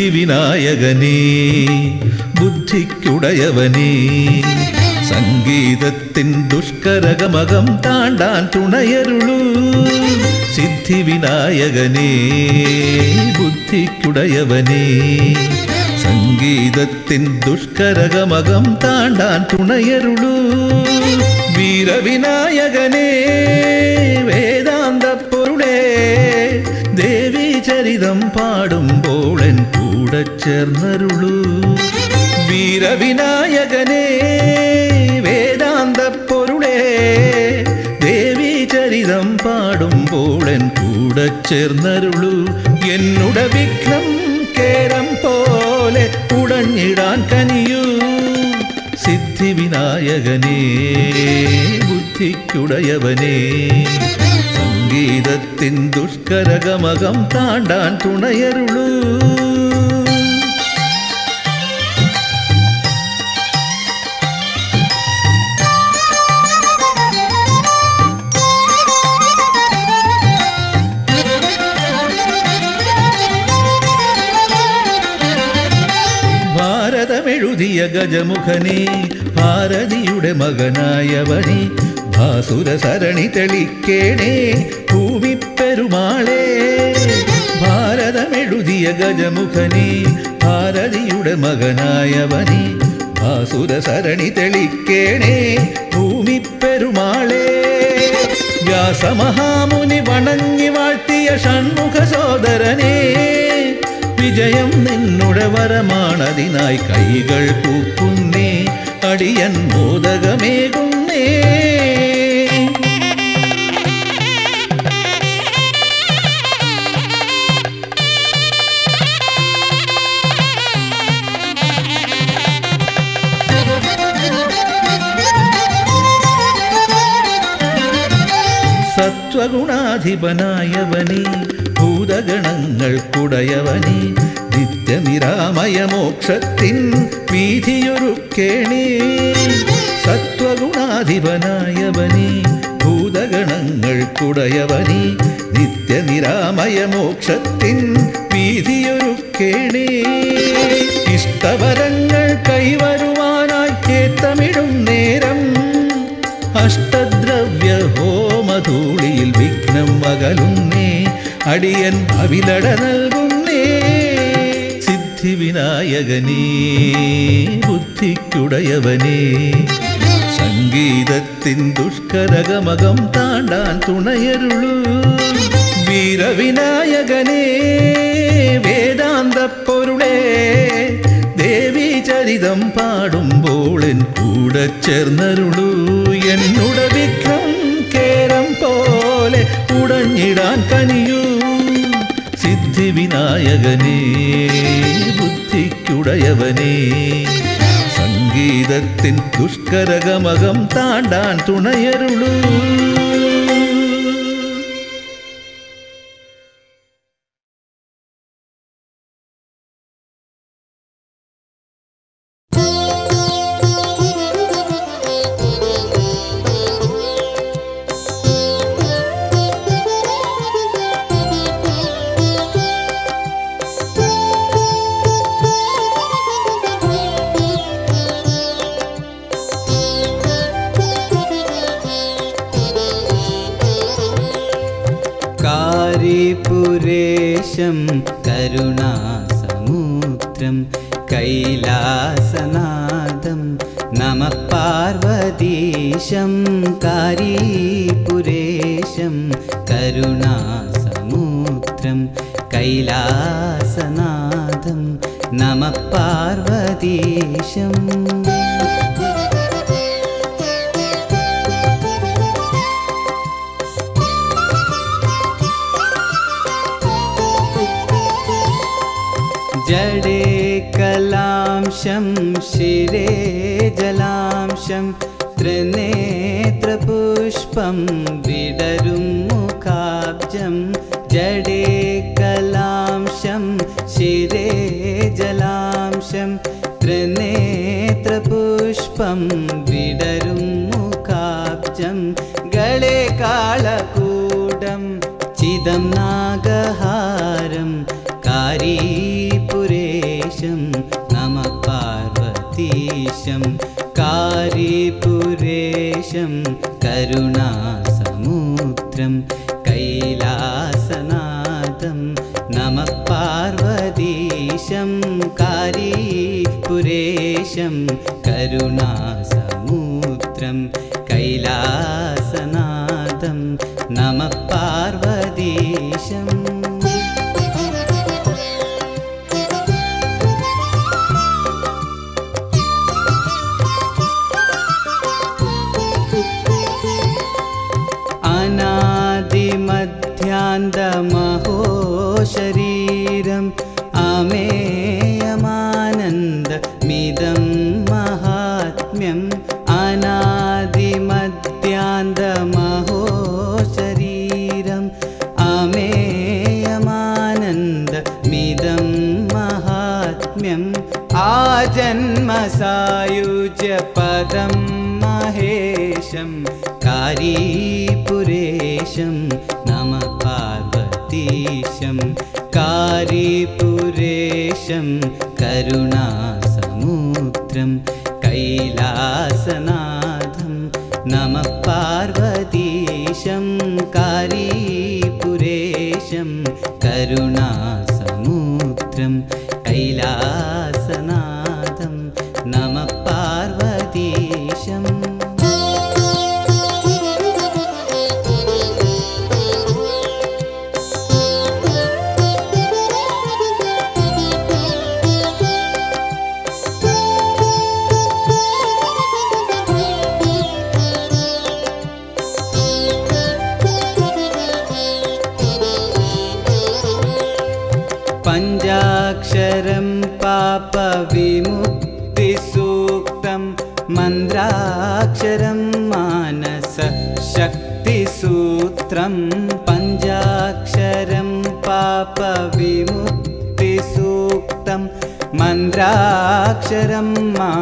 സിദ്ധിവിനായകനേ ബുദ്ധിക്കുടയവനേ സംഗീതത്തിൻ ദുഷ്കരകമകം താണ്ടാൻ തുണയരുളൂ സിദ്ധിവിനായകനേ ബുദ്ധിക്കുടയവനേ സംഗീതത്തിൻ ദുഷ്കരകമകം താണ്ടാൻ തുണയരുളൂ വീരവിനായകനേ വേദാന്ത പൊരുളേ ദേവി ചരിതം പാടുമ്പോൾ എൻ കൂടെ ചേർന്നരുളൂ വീരവിനായകനേ വേദാന്ത പൊരുളേ ദേവി ചരിതം പാടുമ്പോൾ എൻ കൂടെ ചേർന്നരുളൂ എന്നുടെ വിഘ്നം കേരം പോലെ ഉടഞ്ഞിടാൻ കനിയൂ സിദ്ധിവിനായകനേ ബുദ്ധിക്കുടയവനേ സംഗീതത്തിൻ ദുഷ്കരകമകം താണ്ടാൻ തുണയരുളൂ ഭാരതമെഴുതിയ ഗജമുഖനേ ഭാരതിയുടെ മകനായവനേ ഭാസുര സരണി തെളിക്കേണേ ഭൂമിപ്പെരുമാളേ ഭാരതമെഴുതിയ ഗജമുഖനേ ഭാരതിയുടെ മകനായവനേ ഭാസുര സരണി തെളിക്കേണേ ഭൂമിപ്പെരുമാളേ വ്യാസമഹാമുനി വണങ്ങി വാഴ്ത്തിയ ഷൺമുഖ സോദരനേ വിജയം നിന്നുടെ വരമാണതിനായി കൈകൾ കൂക്കുന്നേ അടിയൻ മോദകമേകുന്നേ സത്വഗുണാധിപനായവനേ ഭൂതഗണങ്ങൾക്കുടയവനേ നിത്യനിരാമയ മോക്ഷത്തിൻ വീതിയൊരുക്കേണേ സത്വഗുണാധിപനായവനേ ഭൂതഗണങ്ങൾക്കുടയവനേ നിത്യനിരാമയ മോക്ഷത്തിൻ വീതിയൊരുക്കേണേ ഇഷ്ടവരങ്ങൾ കൈവരുവാനായി കേത്തമിടും നേരം അഷ്ടദ്രവ്യ ഹോമധൂളിയിൽ വിഘ്നം അകലുന്നേ അടിയൻ അവിലട നൽകുന്നേ സിദ്ധിവിനായകനേ ബുദ്ധിക്കുടയവനേ സംഗീതത്തിൻ ദുഷ്കരകമകം താണ്ടാൻ തുണയരുളൂ വീരവിനായകനേ വേദാന്ത പൊരുളേ ദേവി ചരിതം പാടുമ്പോൾ എൻ കൂടെ ചേർന്നരുളൂ എന്നുടെ വിഘ്നം കേരം പോലെ ഉടഞ്ഞിടാൻ കനിയൂ സിദ്ധിവിനായകനേ ബുദ്ധിക്കുടയവനേ സംഗീതത്തിൻ ദുഷ്കരകമകം താണ്ടാൻ തുണയരുളൂ कारीपुरेशं करुणासमुद्रं कैलासनादं नमः पार्वतीशं कारीपुरेशं करुणासमुद्रं कैलासनादं नमः पार्वतीशम् जडे कलांशं शिरे जलांशं त्रिनेत्रपुष्पं विडरुं मुखाब्जं जडे कलांशं शिरे जलांशं त्रिनेत्रपुष्पं विडरुं मुखाब्जं गळे कालकूटं चिदं नागहारं कारीपुरे पुरेशं करुणासमुद्रं कैलासनाथं नमः पार्वतीशं कारीपुरेशं करुणासमुद्रं कैलासनाथं नमः पार्वतीशम् अनादिमध्यान्तमहो शरीरम् अमेयमानन्दमिदं महात्म्यम् अनादिमध्यान्तमहो शरीरम् अमेयमानन्दमिदं महात्म्यम् आजन्मसायुज्यपदं महेशं कारीपुरेशं नमः पार्वतीशं कारीपुरेशं करुणासमुद्रं कैलासनाथं नमः पार्वतीशं कारीपुरेशं करुणासमुद्रं कैलासनाथं नमः पार्वतीशम् पञ्चाक्षरं पापविमुक्तिसूक्तं मन्द्राक्षरं मानसशक्तिसूत्रं पञ्चाक्षरं पापविमुक्तिसूक्तं मन्द्राक्षरं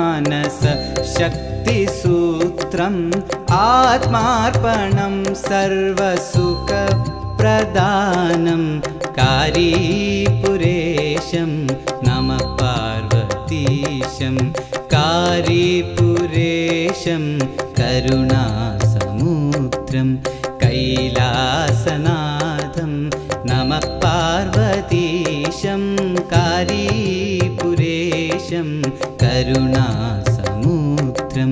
मानसशक्तिसूत्रम् आत्मार्पणं सर्वसुखप्रदानं कारीपुरेशं नमः पार्वतीशं कारीपुरेशं करुणासमुद्रं कैलासनाथं नमः पार्वतीशं कारीपुरेशं करुणासमुद्रं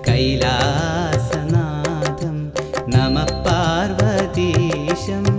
कैलासनाथं नमः पार्वतीशम्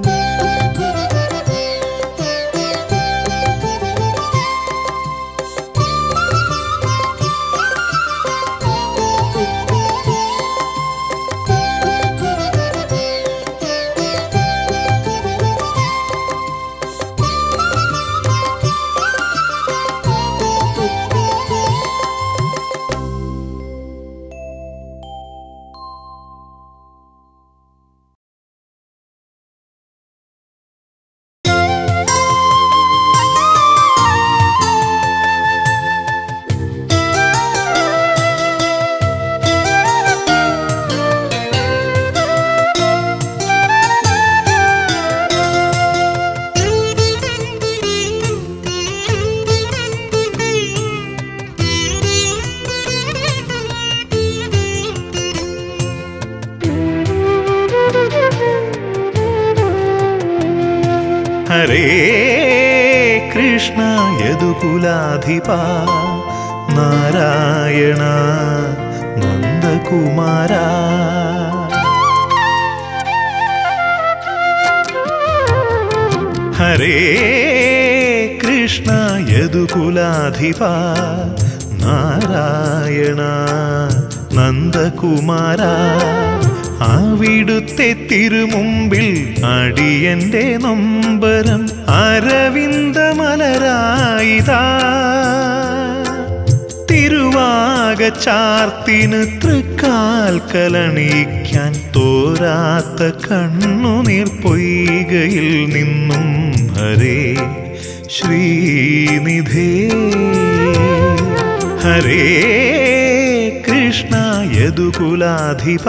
ഹരേ കൃഷ്ണ യദുകുലാധിപ നാരായണ നന്ദകുമാര ഹരേ കൃഷ്ണ യദുകുലാധിപ നാരായണ നന്ദകുമാര അവിടുത്തെ തിരുമുമ്പിൽ അടിയന്റെ നൊമ്പരം അരവിന്ദമലരായിതാ തിരുവാകച്ചാർത്തിന് തൃക്കാൽക്കലണിക്കാൻ തോരാത്ത കണ്ണുനീർ പൊയ്കയിൽ നിന്നും ഹരേ ശ്രീനിധേ ഹരേ കൃഷ്ണ യദുകുലാധിപ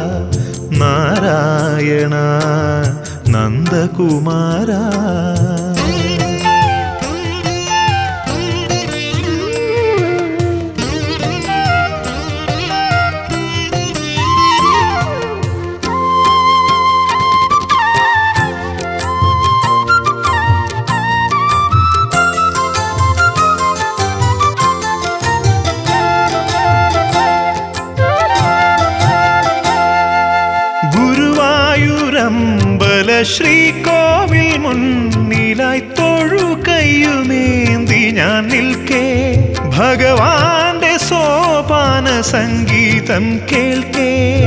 നാരായണ നന്ദകുമാര ശ്രീകോവിൽ മുന്നിലായി തൊഴുകയുമേന്തി ഞാൻ നിൽക്കേ ഭഗവാന്റെ സോപാന സംഗീതം കേൾക്കേ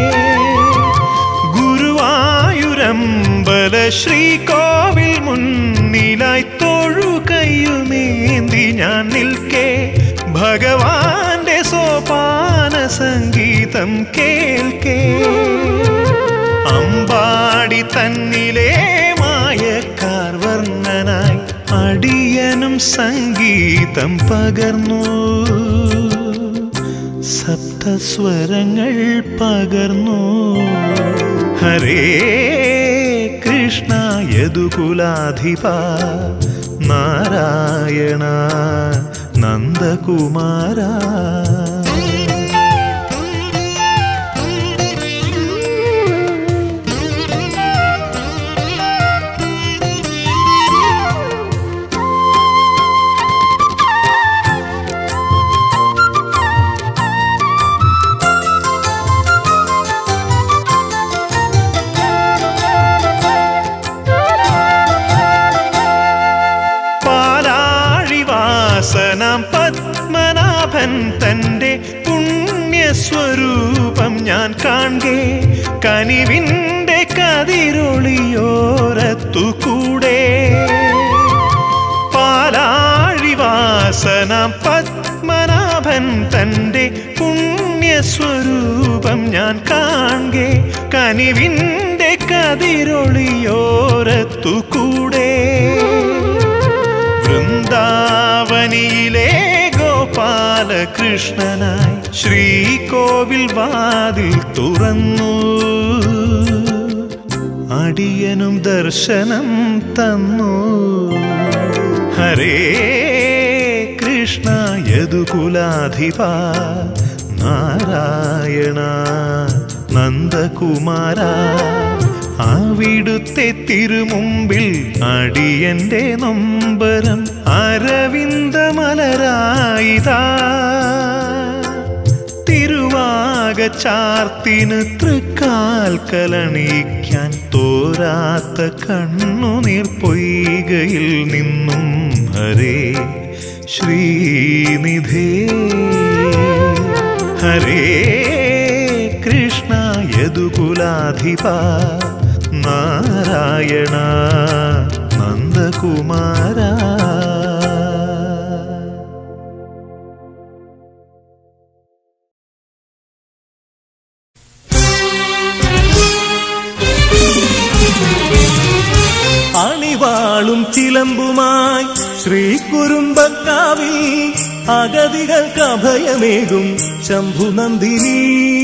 ഗുരുവായൂരമ്പല ശ്രീകോവിൽ മുന്നിലായി തൊഴുകയുമേന്തി ഞാൻ നിൽക്കേ ഭഗവാന്റെ സോപാന സംഗീതം കേൾക്കേ അമ്പാടി തന്നിലെ മായക്കാർ വർണ്ണനായി അടിയനും സംഗീതം പകർന്നു സപ്തസ്വരങ്ങൾ പകർന്നു ഹരേ കൃഷ്ണ യദുകുലാധിപ നാരായണ നന്ദകുമാര പാലാഴിവാസനം പത്മനാഭൻ തൻ്റെ പുണ്യസ്വരൂപം ഞാൻ കാണേ കനിവിൻ്റെ കതിരൊളിയോരത്തുകൂടെ പാലാഴിവാസനം പത്മനാഭൻ തൻ്റെ പുണ്യസ്വരൂപം ഞാൻ കാണേ കനിവിൻ്റെ കതിരൊളിയോരത്തുകൂടെ വൃന്ദാവനിയിലെ ഗോപാലകൃഷ്ണനായി ശ്രീകോവിൽ വാതിൽ തുറന്നു അടിയനും ദർശനം തന്നു ഹരേ കൃഷ്ണ യദുകുലാധിപ നാരായണ നന്ദകുമാര അവിടുത്തെ തിരുമുമ്പിൽ അടിയന്റെ നൊമ്പരം അരവിന്ദമലരായിതാ തിരുവാകച്ചാർത്തിന് തൃക്കാൽക്കലണിക്കാൻ തോരാത്ത കണ്ണുനീർ പൊയ്കയിൽ നിന്നും ഹരേ ശ്രീനിധേ ഹരേ കൃഷ്ണ യദുകുലാധിപ നാരായണ നന്ദകുമാര അണിവാളും ചിലമ്പുമായി ശ്രീകുറുമ്പക്കാവിൽ അഗതികൾക്ക് അഭയമേകും ശംഭുനന്ദിനി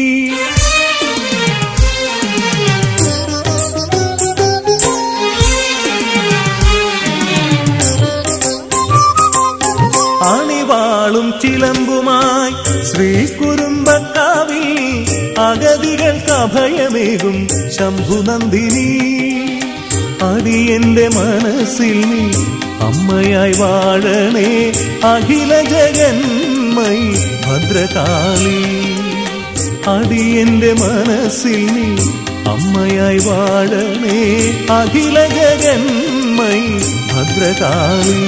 അണിവാളും ചിലമ്പുമായി ശ്രീകുറുമ്പക്കാവിൽ അഗതികൾക്ക് അഭയമേകും ശംഭുനന്ദിനി അടിയന്റെ മനസ്സിൽ നീ അമ്മയായി വാഴണേ അഖില ജഗന്മയി ഭദ്രകാളി അടിയന്റെ മനസ്സിൽ നീ അമ്മയായി വാഴണേ അഖില ജഗന്മയി ഭദ്രകാളി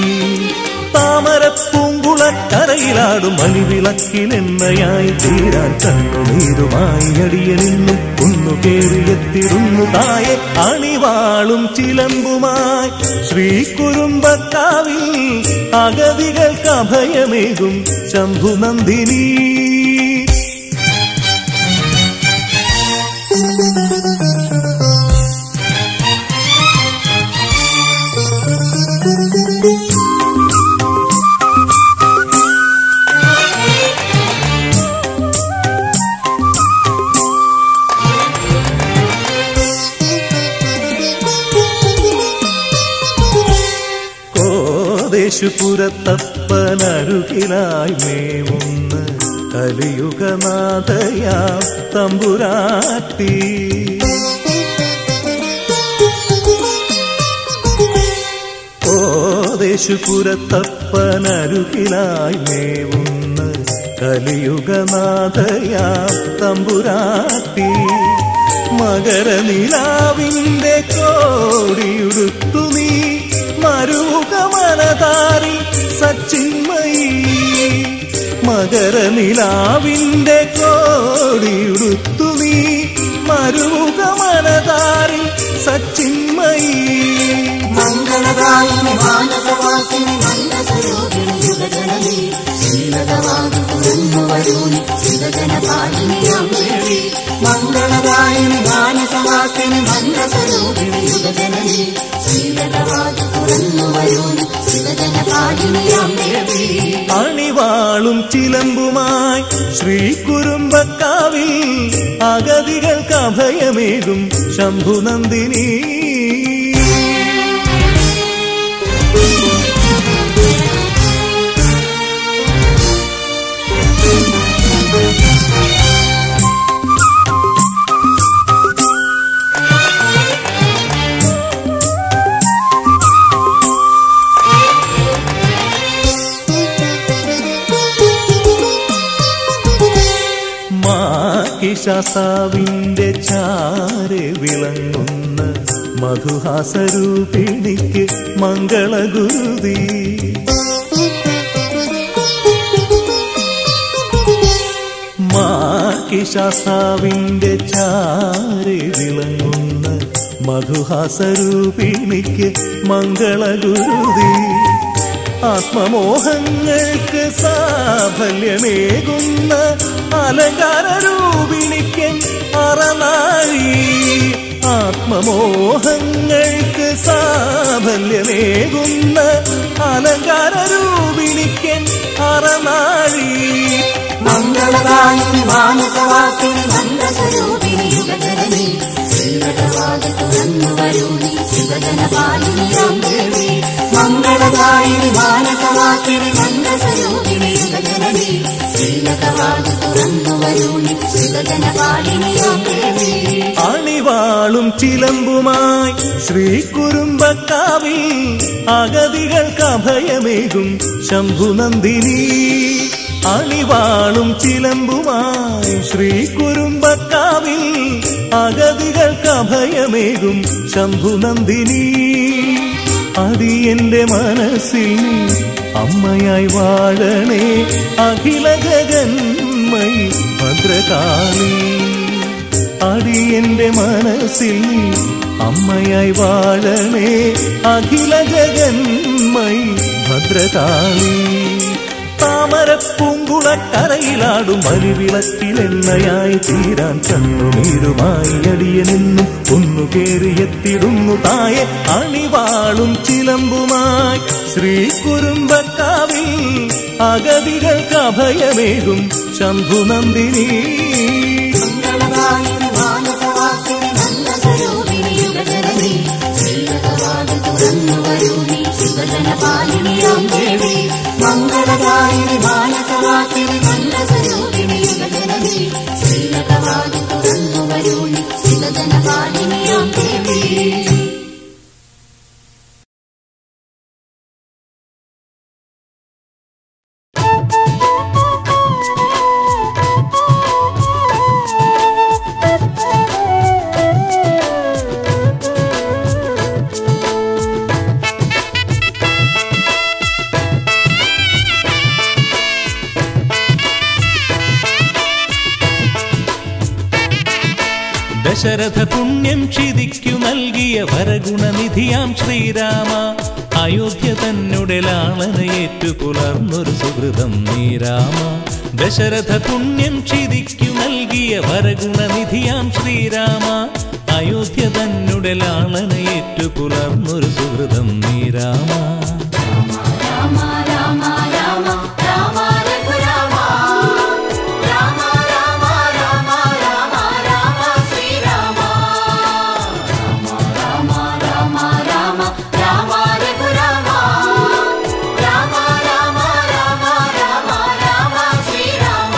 താമരപ്പൂങ്കുളക്കരയിലാടും മലിവിളക്കിലെണ്ണയായി തീരാൻ കണ്ണുനീരുമായി അടിയനിന്നും കുന്നു കേറിയെത്തിരുന്നു തായെ അണിവാളും ചിലമ്പുമായി ശ്രീകുറുമ്പക്കാവിൽ അഗതികൾക്ക് അഭയമേകും ശംഭുനന്ദിനി കോദേശുപുരത്തപ്പനരുകിലായി മേവുന്ന കലിയുഗനാഥയാം തമ്പുരാട്ടി കോദേശുപുരത്തപ്പനരുകിലായി മേവുന്ന കലിയുഗനാഥയാം തമ്പുരാട്ടി മകരനിലാവിന്റെ കോടിയുടുത്തു നീ മരുകമനതാരി സച്ചിന്മയി മകരനിലാവിന്റെ കോടിയുടുത്തു നീ മരുകമനതാരി സച്ചിന്മയി മംഗളദായിനി മാനസവാസിനി മന്ദസ്വരൂപിണി യുഗജനനി ശീലതവാദു തുറന്നു വരൂനി ശിവജനപാലിനിയാം ദേവി മംഗളദായിനി മാനസവാസിനി മന്ദസ്വരൂപിണി യുഗജനനി ശീലതവാദു തുറന്നു വരൂനി ശിവജനപാലിനിയാം ദേവി അണിവാളും ചിലമ്പുമായി ശ്രീ കുറുമ്പക്കാവിൽ അഗതികൾക്ക് അഭയമേകും ശംഭുനന്ദിനി മാക്കിശാസാവിന്റെ ചാരെ വിളങ്ങുന്ന മധുഹാസരൂപിണിക്ക് മംഗളഗുരുതി മാക്കിശാസാവിന്റെ ചാരെ വിളങ്ങുന്ന മധുഹാസരൂപിണിക്ക് മംഗളഗുരുതി ആത്മമോഹങ്ങൾക്ക് സാഫല്യമേകുന്ന അലങ്കാര രൂപിണിക്കൻ അറനാഴി ആത്മമോഹങ്ങൾക്ക് സാഫല്യമേകുന്ന അലങ്കാര രൂപിണിക്കൻ അറനാഴി മംഗളദായിനി മാനസവാസിനി മന്ദസ്വരൂപിണി യുഗജനനി ശീലതവാദു തുറന്നു വരൂനി ശിവജനപാലിനിയാം ദേവി മംഗളദായിനി മാനസവാസിനി മന്ദസ്വരൂപിണി യുഗജനനി ശീലതവാദു തുറന്നു വരൂനി ശിവജനപാലിനിയാം ദേവി അണിവാളും ചിലമ്പുമായി ശ്രീ കുറുമ്പക്കാവിൽ അഗതികൾക്ക് അഭയമേകും ശംഭുനന്ദിനി അണിവാളും ചിലമ്പുമായി ശ്രീ കുറുമ്പക്കാവിൽ അഗതികൾക്ക് അഭയമേകും ശംഭുനന്ദിനി അടിയന്റെ മനസ്സിൽ നീ അമ്മയായി വാഴണേ അഖില ജഗന്മയി ഭദ്രകാളി അടിയന്റെ മനസ്സിൽ നീ അമ്മയായി വാഴണേ അഖില ജഗന്മയി ഭദ്രകാളി താമരപ്പൂങ്കുളക്കരയിലാടും മരുവിളക്കിലെണ്ണയായി തീരാൻ കണ്ണുനീരുമായി അടിയനെന്നും ഒന്നു കേറിയെത്തിടുന്നു തായെ അണിവാളും ചിലമ്പുമായി ശ്രീ കുറുമ്പക്കാവിൽ അഗതികൾക്ക് അഭയമേകും ശംഭുനന്ദിനി മംഗളദായിനി മാനസവാസിനി മന്ദസ്വരൂപിണി യുഗജനനി ശീലതവാദു തുറന്നു വരൂനി ശിവജനപാലിനിയാം ദേവി മംഗളദായിനി മാനസവാസിനി മന്ദസ്വരൂപിണി യുഗജനനി ശീലതവാദു തുറന്നു വരൂനി ശിവജനപാലിനിയാം ദേവി ദശരഥ പുണ്യം ക്ഷിതിക്കു നൽകിയ വരഗുണനിധിയാം ശ്രീരാമ അയോധ്യ തന്നെ ലാളനയേറ്റു പുലർന്നൊരു സുഹൃതം നീരാമ ദശരഥ പുണ്യം ക്ഷിതിക്കു നൽകിയ വരഗുണനിധിയാം ശ്രീരാമ അയോധ്യ തന്നെ ലാളനയേറ്റു പുലർന്നൊരു സുഹൃതം നീരാമ രാമ രാമ രാമ രാമ രഘുരാമ രാമ രാമ രാമ രാമ രാമ ശ്രീരാമ രാമ രാമ രാമ രാമ രഘുരാമ രാമ രാമ രാമ രാമ രാമ ശ്രീരാമ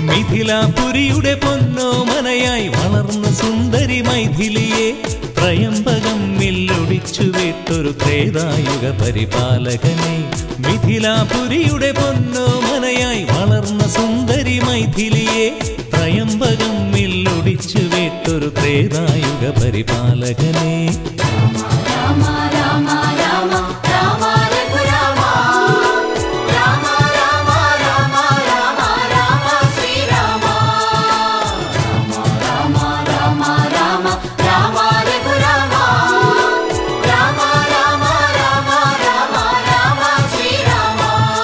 മിഥിലാപുരിയുടെ പൊന്നോമനയായി വളർന്ന സുന്ദരി മൈഥിലിയെ ത്രയംബകം മില്ലൊടിച്ചു വിട്ടൊരു ത്രേതായുഗ പരിപാലകനെ മിഥിലാപുരിയുടെ പൊന്നോമനയായി വളർന്ന സുന്ദരി മൈഥിലിയെ ത്രയംബകം മില്ലൊടിച്ചു വിട്ടൊരു ത്രേതായുഗ പരിപാലകനെ രാമ രാമ രാമ രാമ രഘുരാമ രാമ രാമ രാമ രാമ രാമ ശ്രീരാമ രാമ രാമ രാമ രാമ രഘുരാമ രാമ രാമ രാമ രാമ രാമ ശ്രീരാമ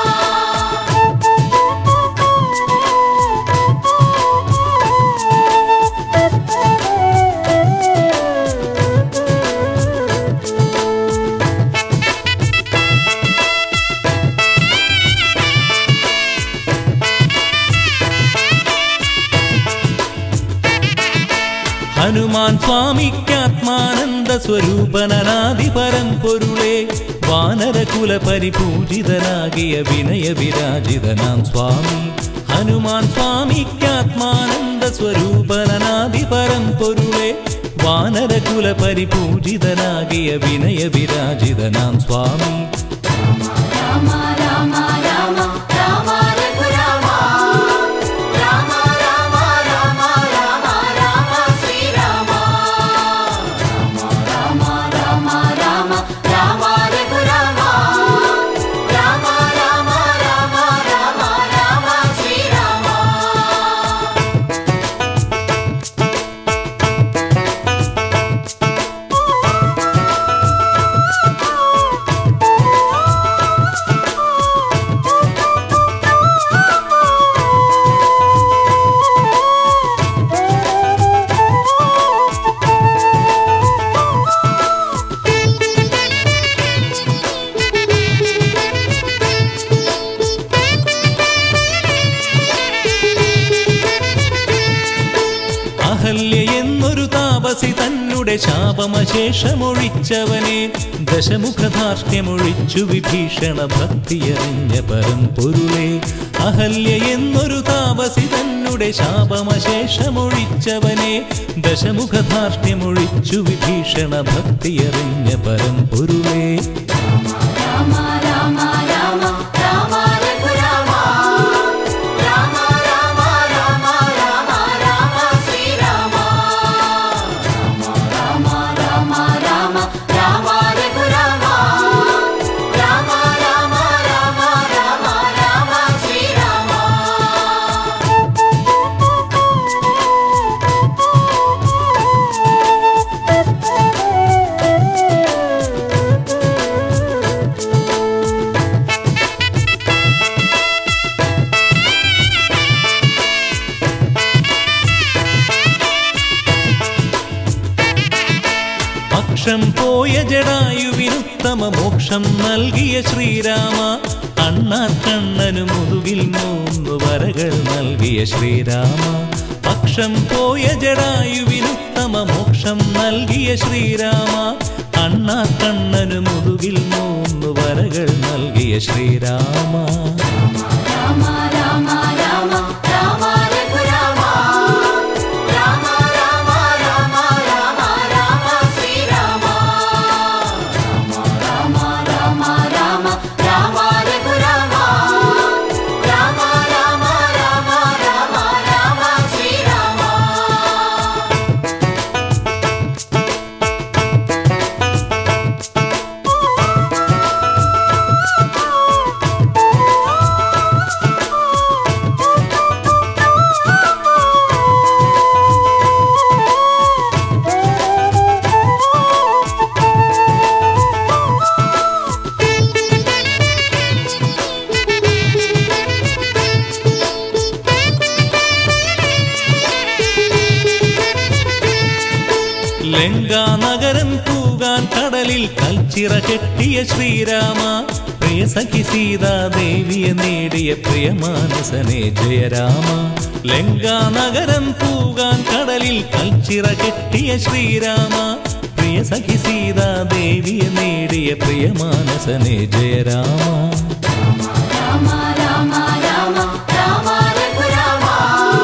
ഹനുമാൻ സ്വാമിക്കാത്മാനന്ദ സ്വരൂപനാദി പരമ്പൊരുളെ വാനരകുല പരിപൂജിതനാകിയ വിനയ വിരാജിതനാം സ്വാമി ഹനുമാൻ സ്വാമിക്കാത്മാനന്ദ സ്വരൂപനാദി പരമ്പൊരുളെ വാനരകുല പരിപൂജിതനാകിയ വിനയ വിരാജിതനാം സ്വാമി രാമ രാമ രാമ രാമ രഘുരാമ രാമ രാമ രാമ രാമ രാമ ശ്രീരാമ രാമ രാമ രാമ രാമ രഘുരാമ രാമ രാമ രാമ രാമ രാമ ശ്രീരാമ അഹല്യ എന്നൊരു താപസി തന്നെ ശാപമശേഷമൊഴിച്ചവനെ ദശമുഖധാർഷ്ട്യമൊഴിച്ചു വിഭീഷണ ഭക്തിയറിഞ്ഞ പരമ്പൊരുളെ അഹല്യ എന്നൊരു താപസി തന്നെ ശാപമശേഷമൊഴിച്ചവനെ ദശമുഖധാർഷ്ട്യമൊഴിച്ചു വിഭീഷണ ഭക്തിയറിഞ്ഞ പരമ്പൊരുളേ രാമ രാമ രാമ രാമ രഘുരാമ രാമ രാമ രാമ രാമ രാമ ശ്രീരാമ രാമ രാമ രാമ രാമ രഘുരാമ രാമ രാമ രാമ രാമ രാമ ശ്രീരാമ പക്ഷം പോയ ജടായുവിനുത്തമ മോക്ഷം നൽകിയ ശ്രീരാമ അണ്ണാർ കണ്ണനു മുതുകിൽ മൂന്നു വരകൾ നൽകിയ ശ്രീരാമ പക്ഷം പോയ ജടായുവിനുത്തമ മോക്ഷം നൽകിയ ശ്രീരാമ അണ്ണാർ കണ്ണനു മുതുകിൽ മൂന്നു വരകൾ നൽകിയ ശ്രീരാമ രാമ രാമ രാമ രാമ രഘുരാമ രാമ രാമ രാമ രാമ രാമ ശ്രീരാമ രാമ രാമ രാമ രാമ രഘുരാമ രാമ രാമ രാമ രാമ രാമ ശ്രീരാമ ലങ്കാനഗരം പൂകാൻ കടലിൽ കൽച്ചിറ കെട്ടിയ ശ്രീരാമ പ്രിയ സഖി സീതാദേവിയെ നേടിയ പ്രിയമാനസനെ ജയരാമ ലങ്കാനഗരം പൂകാൻ കടലിൽ കൽച്ചിറ കെട്ടിയ ശ്രീരാമ പ്രിയ സഖി സീതാദേവിയെ നേടിയ പ്രിയമാനസനെ ജയരാമ രാമ രാമ രാമ രാമ രഘുരാമ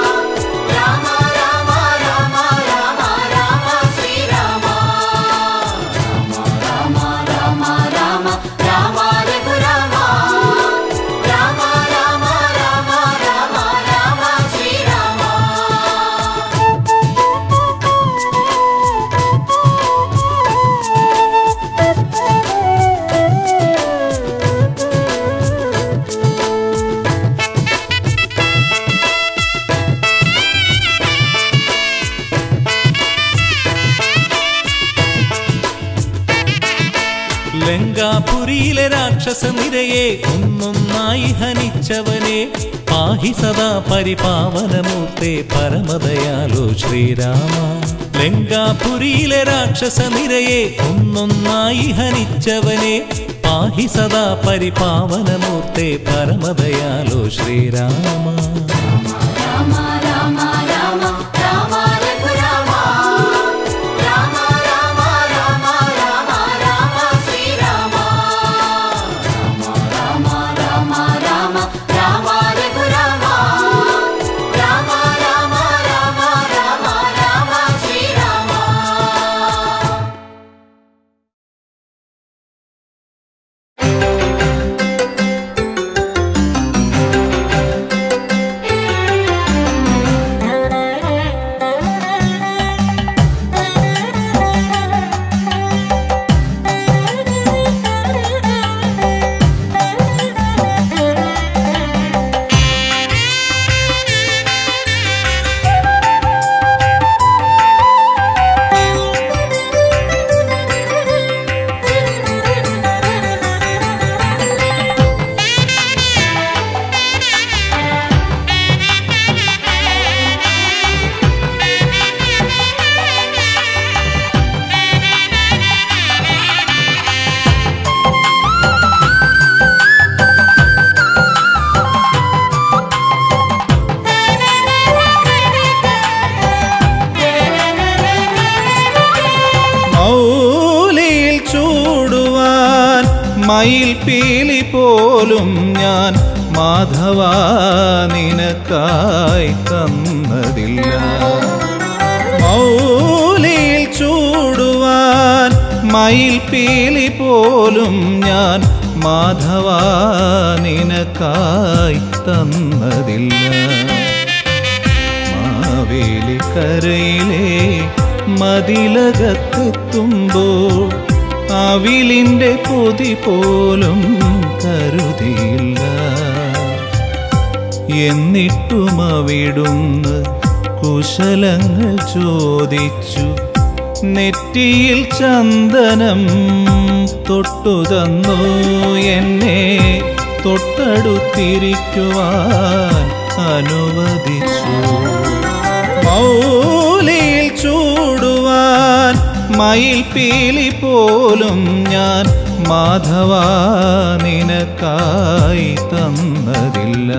ലങ്കാപുരിയിലെ രാക്ഷസ നിരയെ ഒന്നൊന്നായി ഹനിച്ചവനെ പാഹി സദാ പരിപാവനമൂർത്തെ പരമദയാലോ ശ്രീരാമ ലങ്കാപുരിയിലെ രാക്ഷസ നിരയെ ഒന്നൊന്നായി ഹനിച്ചവനെ പാഹി സദാ പരിപാവനമൂർത്തെ പരമദയാലോ ശ്രീരാമ രാമ രാമ രാമ രാമ രഘുരാമ രാമ രാമ രാമ രാമ രാമ ശ്രീരാമ രാമ രാമ രാമ രാമ രഘുരാമ രാമ രാമ രാമ രാമ രാമ ശ്രീരാമ മൗലിയിൽ ചൂടുവാൻ മയിൽ പീലി പോലും ഞാൻ മാധവ നിനക്കായി തന്നതില്ല മൗലിയിൽ ചൂടുവാൻ മയിൽ പീലി പോലും ഞാൻ മാധവ നിനക്കായി തന്നതില്ല മാവേലിക്കരയിലെ മതിലകത്തെത്തുമ്പോൾ അവിലിൻ്റെ പൊതി പോലും കരുതിയില്ല എന്നിട്ടും അവിടുന്ന് കുശലങ്ങൾ ചോദിച്ചു നെറ്റിയിൽ ചന്ദനം തൊട്ടു തന്നു എന്നെ തൊട്ടടുത്തിരിക്കുവാൻ അനുവദിച്ചു മൗലിയിൽ ചൂടുവാൻ മയിൽ പീലി പോലും ഞാൻ മാധവ നിനക്കായി തന്നതില്ല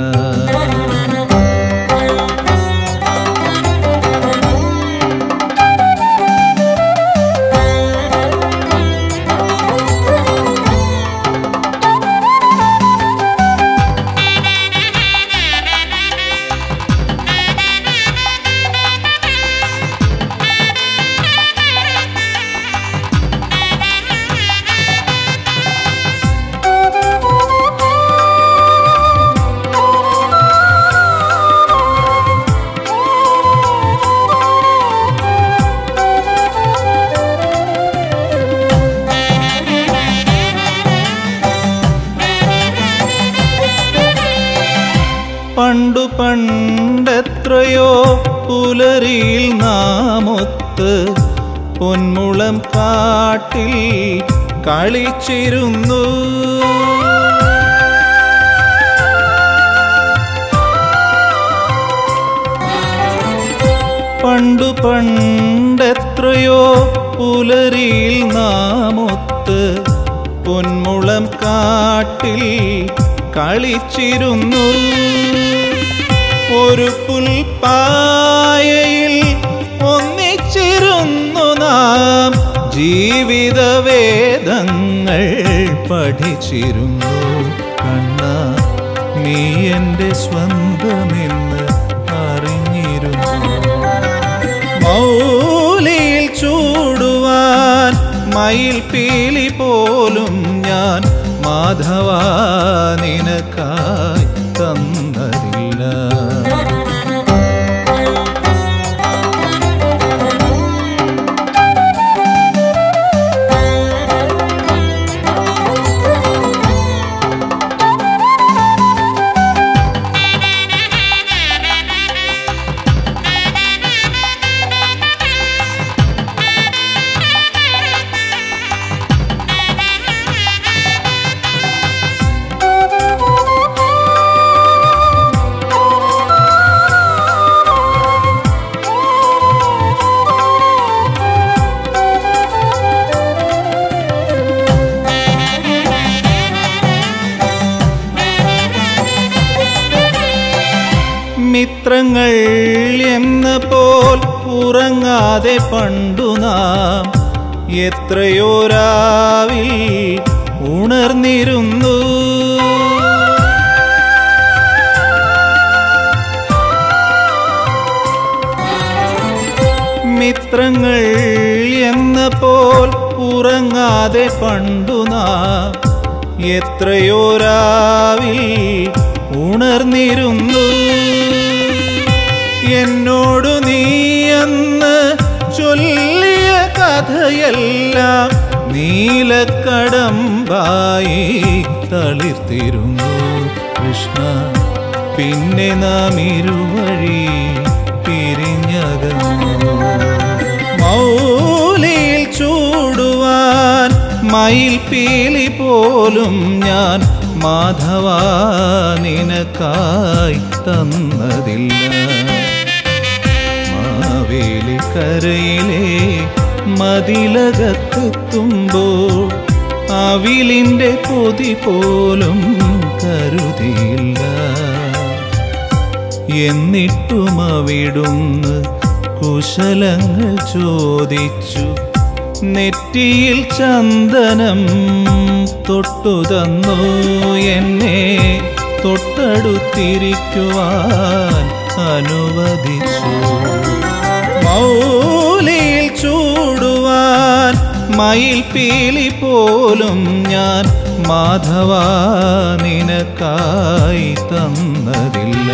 പണ്ടു പണ്ടെത്രയോ പുലരിയിൽ നാമൊത്ത് പൊന്മുളം കാട്ടിൽ കളിച്ചിരുന്നു പണ്ടു പണ്ടെത്രയോ പുലരിയിൽ നാമൊത്ത് പൊന്മുളം കാട്ടിൽ കളിച്ചിരുന്നു ഒരു പുൽപ്പായയിൽ ഒന്നിച്ചിരുന്നു നാം ജീവിതവേദങ്ങൾ പഠിച്ചിരുന്നു കണ്ണ നീ എൻ്റെ സ്വന്തമെന്ന് അറിഞ്ഞിരുന്നു മൗലിയിൽ ചൂടുവാൻ മയിൽ പീലി പോലും ഞാൻ മാധവ നിനക്കായി തന്നതില്ല മിത്രങ്ങൾ എന്ന പോൽ ഉറങ്ങാതെ പണ്ടു നാം എത്രയോ രാവിൽ ഉണർന്നിരുന്നു മിത്രങ്ങൾ എന്ന പോൽ ഉറങ്ങാതെ പണ്ടു നാം എത്രയോ രാവിൽ ഉണർന്നിരുന്നു എന്നോടു നീ അന്ന് ചൊല്ലിയ കഥയെല്ലാം നീലക്കടമ്പായി തളിർത്തിരുന്നു കൃഷ്ണ പിന്നെ നാം ഇരുവഴി പിരിഞ്ഞകന്നു മൗലിയിൽ ചൂടുവാൻ മയിൽ പീലി പോലും ഞാൻ മാധവ നിനക്കായി തന്നതില്ല മാവേലിക്കരയിലെ മതിലകത്തെത്തുമ്പോൾ അവിലിൻ്റെ പൊതി പോലും കരുതിയില്ല എന്നിട്ടും അവിടുന്ന് കുശലങ്ങൾ ചോദിച്ചു നെറ്റിയിൽ ചന്ദനം തൊട്ടു തന്നു എന്നെ തൊട്ടടുത്തിരിക്കുവാൻ അനുവദിച്ചു മൗലിയിൽ ചൂടുവാൻ മയിൽ പീലി പോലും ഞാൻ മാധവ നിനക്കായി തന്നതില്ല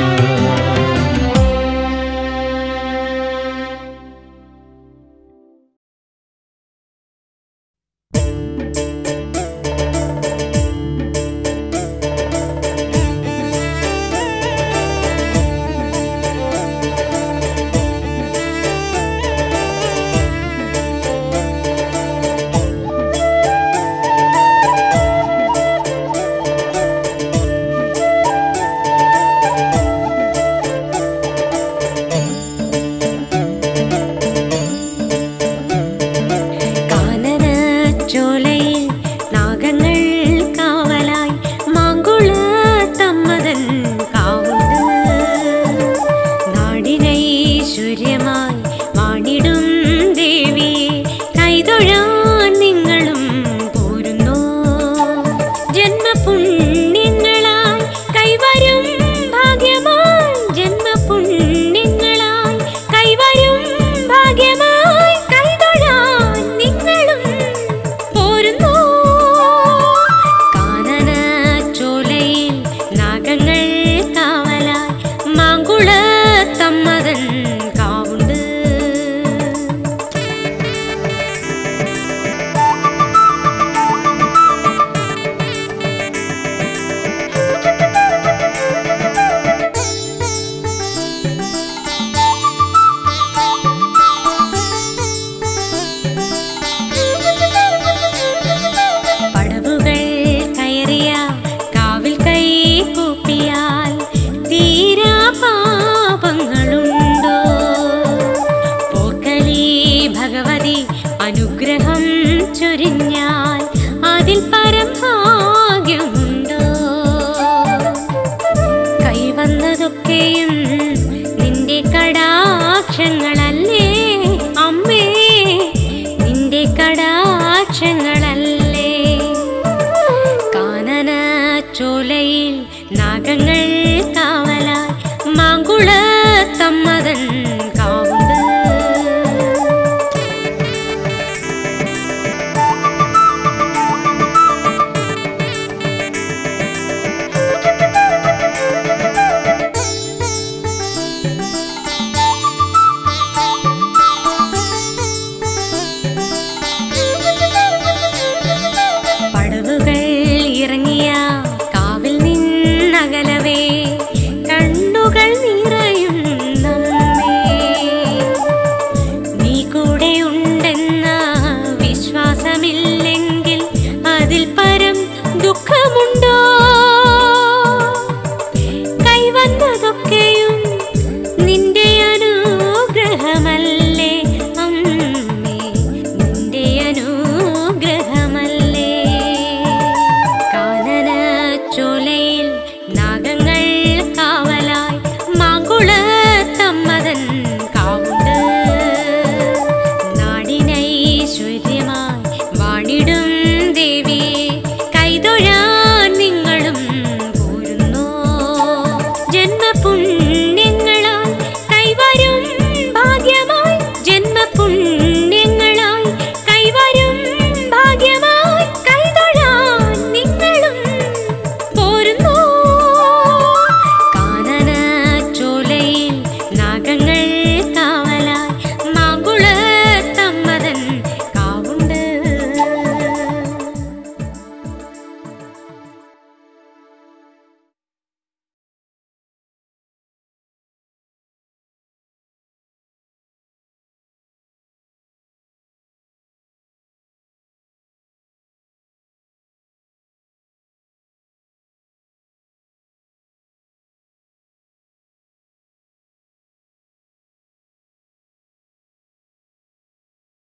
കാനനച്ചോലയിൽ നാഗങ്ങൾ കാവലായി മാങ്കുള തമ്മതൻ കാവുണ്ട് നാടിനൈശ്വര്യമായി വാണിടും ദേവിയെ കൈതൊഴാൻ നിങ്ങളും പോരുന്നു ജന്മപുണ്യങ്ങളായി കൈവരും ഭാഗ്യമായി ജന്മപുണ്യങ്ങളായി കൈവരും ഭാഗ്യമായി കൈതൊഴാൻ നിങ്ങളും പോരുന്നു കാനന ചോലയിൽ നാഗങ്ങൾ കാവലായി മാങ്കുള തമ്മതൻ കാവുണ്ട് പടവുകൾ കയറിയ കാവിൽ കൈ കൂപ്പിയാൽ തീരാ പാപങ്ങളുണ്ടോ പോർക്കലി ഭഗവതി അനുഗ്രഹം ചൊരിഞ്ഞാൽ അതിൽ പരം ഭാഗ്യമുണ്ടോ കൈവന്നതൊക്കെയും നിന്റെ കടാക്ഷങ്ങള